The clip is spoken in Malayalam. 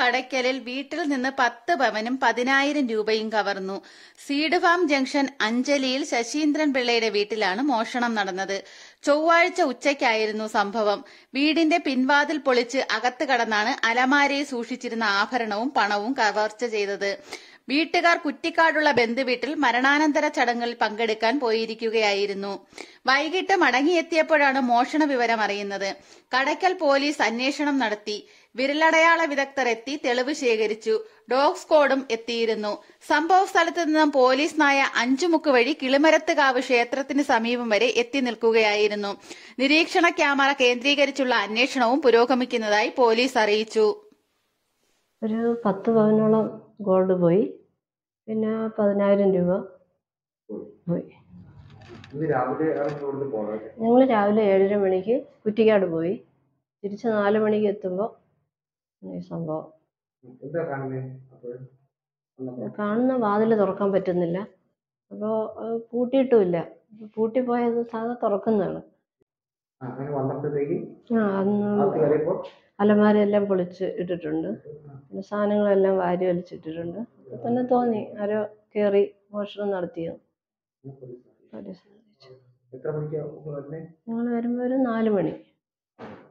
കടയ്ക്കലിൽ വീട്ടിൽ നിന്ന് പത്ത് പവനും പതിനായിരം രൂപയും കവർന്നു സീഡ് ഫാം ജംഗ്ഷൻ അഞ്ചലിയിൽ ശശീന്ദ്രൻ പിള്ളയുടെ വീട്ടിലാണ് മോഷണം നടന്നത് ചൊവ്വാഴ്ച ഉച്ചയ്ക്കായിരുന്നു സംഭവം വീടിന്റെ പിൻവാതിൽ പൊളിച്ച് അകത്ത് കടന്നാണ് അലമാരയിൽ സൂക്ഷിച്ചിരുന്ന ആഭരണവും പണവും കവർച്ച ചെയ്തത് വീട്ടുകാർ കുറ്റിക്കാടുള്ള ബന്ധുവീട്ടിൽ മരണാനന്തര ചടങ്ങിൽ പങ്കെടുക്കാൻ പോയിരിക്കുകയായിരുന്നു വൈകിട്ട് മടങ്ങിയെത്തിയപ്പോഴാണ് മോഷണ വിവരം അറിയുന്നത് കടയ്ക്കൽ പോലീസ് അന്വേഷണം നടത്തി വിരലടയാള വിദഗ്ധർ എത്തി തെളിവ് ശേഖരിച്ചു ഡോഗ് സ്ക്വാഡും എത്തിയിരുന്നു സംഭവ സ്ഥലത്ത് നിന്നും പോലീസ് നായ അഞ്ചുമുക്ക് വഴി കിളിമരത്തുകാവ് ക്ഷേത്രത്തിന് സമീപം വരെ എത്തി നിൽക്കുകയായിരുന്നു നിരീക്ഷണ ക്യാമറ കേന്ദ്രീകരിച്ചുള്ള അന്വേഷണവും പുരോഗമിക്കുന്നതായി പോലീസ് അറിയിച്ചു ഒരു പത്ത് പവനോളം ഗോൾഡ് പോയി പിന്നെ പതിനായിരം രൂപ പോയി ഇന്ന് രാവിലെ ആണ് ഇവിടുന്ന് പോണത് ഞങ്ങൾ രാവിലെ ഏഴര മണിക്ക് കുറ്റിക്കാട് പോയി തിരിച്ച് നാല് മണിക്ക് എത്തുമ്പോൾ ഈ സംഭവം എന്താ കാണുന്നത് അപ്പോൾ കാണുന്ന വാതിൽ തുറക്കാൻ പറ്റുന്നില്ല അപ്പോൾ പൂട്ടിയിട്ടുമില്ല പൂട്ടിപ്പോയത് സാധാ തുറക്കുന്നതാണ് അങ്ങനെ വന്നപ്പോഴത്തേക്ക് ആ അന്ന് അകത്ത് കയറിയപ്പോൾ അലമാരയെല്ലാം പൊളിച്ച് ഇട്ടിട്ടുണ്ട് പിന്നെ സാധനങ്ങളെല്ലാം വാരി വലിച്ചിട്ടിട്ടുണ്ട് അപ്പോൾ തന്നെ തോന്നി ആരോ കയറി മോഷണം നടത്തിയെന്ന് പോലീസ് അറിയിച്ചു എത്ര മണിക്കാണ് വരുന്നത് ഞങ്ങൾ വരുമ്പോൾ ഒരു നാല് മണി